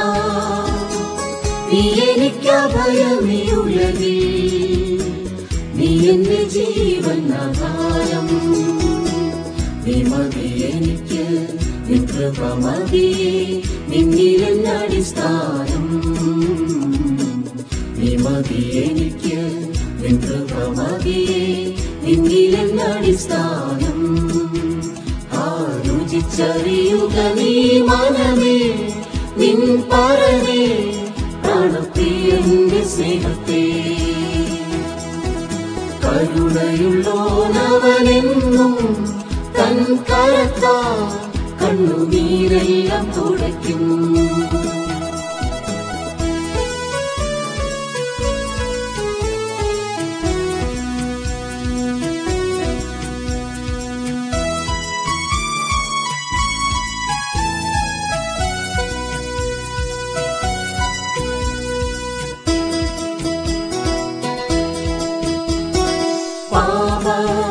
നീ എനിക്കഭയമീയുലകിൽ നീ എന്റെ ജീവൻ ആധാരം നീ മതി എനിക്ക് നിൻ കൃപ മതിയേ നിന്നിലെന്ന അടിസ്ഥാനം നീ മതി എനിക്ക് നിൻ കൃപ മതിയേ നിന്നിലെന്ന അടിസ്ഥാനം ആലോചിച്ചറിയുക നീ മനമേ നിൻ പറവേ പ്രാണപ്രിയന്റെ സ്നേഹത്തെ കരുണയുള്ളോനവനെന്നും തൻ കരത്താ കണ്ണുനീരെല്ലാം തുടയ്ക്കും പാപ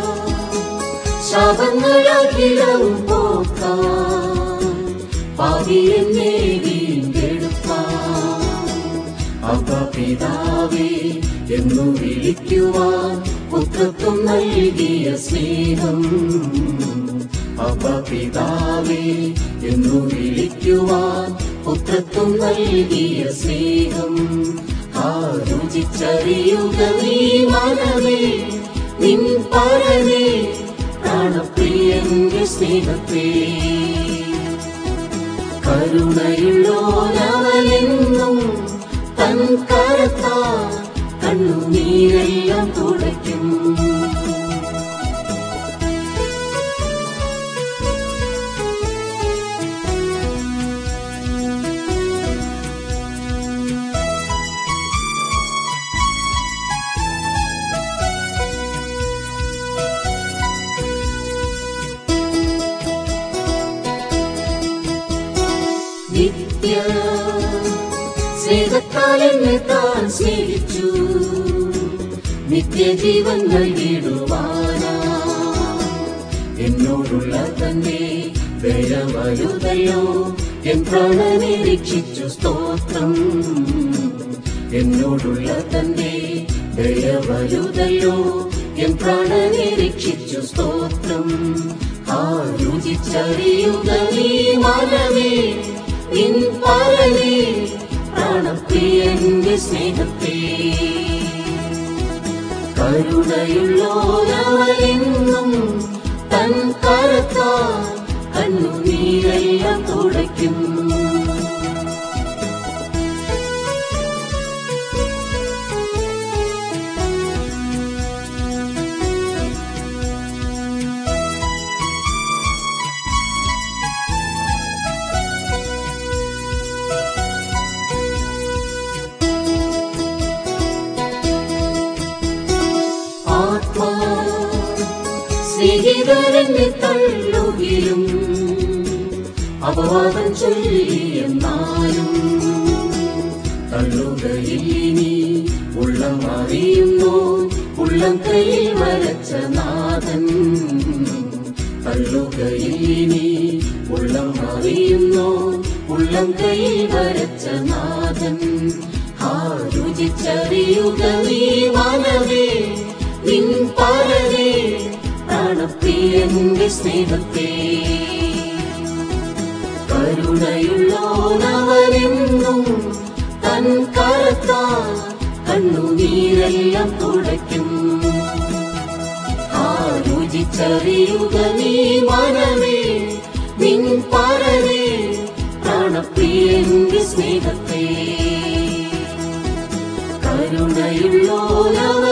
ശവങ്ങളകിലവും പോക്കാൻ പാവി എന്നെ വീണ്ടെടുപ്പാൻ അപ്പ പിതാവേ എന്നു വിളിക്കുവാൻ പുത്രത്വം നൽകിയ സ്നേഹം അപ്പ പിതാവേ എന്നു വിളിക്കുവാൻ പുത്രത്വം നൽകിയ സ്നേഹം ആലോചിച്ചറിയുക നീ മനമേ നിൻ പരമേ പ്രാണപ്രിയന്റെ സ്നേഹത്തെ കരുണയുള്ളോനവനെന്നും തൻ കരത്താ കണ്ണുനീരെല്ലാം തുടയ്ക്കും നിത്യ സ്നേഹത്താൽ എന്നെ താൻ സ്നേഹിച്ചു നിത്യജീവൻ നൽകിടുവാനാ എന്നോടുള്ള തന്റെ ദയ വലുതയോ എൻ പ്രാണനെ രക്ഷിച്ചു സ്തോത്രം എന്നോടുള്ള തന്റെ ദയ വലുതയോ എൻ പ്രാണനെ രക്ഷിച്ചു സ്തോത്രം ആലോചിച്ചറിയുക നീ മനമേ നിൻ പരമേ പ്രാണപ്രിയന്റെ സ്നേഹത്തെ കരുണയുള്ളോരവനെന്നും തൻ കരത്താ കണ്ണുനീരെല്ലാം തുടയ്ക്കും ആത്മാ സ്നേഹിതരെന്നെ തള്ളുകയും അപവാദം ചൊല്ലിയെന്നാലും തള്ളുകയിനി ഉള്ളം അറിയുന്നു ഉള്ളം കയ്യിൽ വരച്ച നാഥൻ തള്ളുകയിനി ഉള്ളം അറിയുന്നു ഉള്ളം കയ്യിൽ വരച്ച നാഥൻ ആലോചിച്ചറിയുക നീ മനവേ നിൻ പരവേ പ്രാണപ്രിയന്റെ സ്നേഹത്തെ കരുണയുള്ളോനവനെന്നും തൻ കരത്താ കണ്ണുനീരെല്ലാം തുടയ്ക്കും ആലോചിച്ചറിയുക നീ മനമേ നിൻ പരവേ പ്രാണപ്രിയന്റെ സ്നേഹത്തെ കരുണയുള്ളോനവ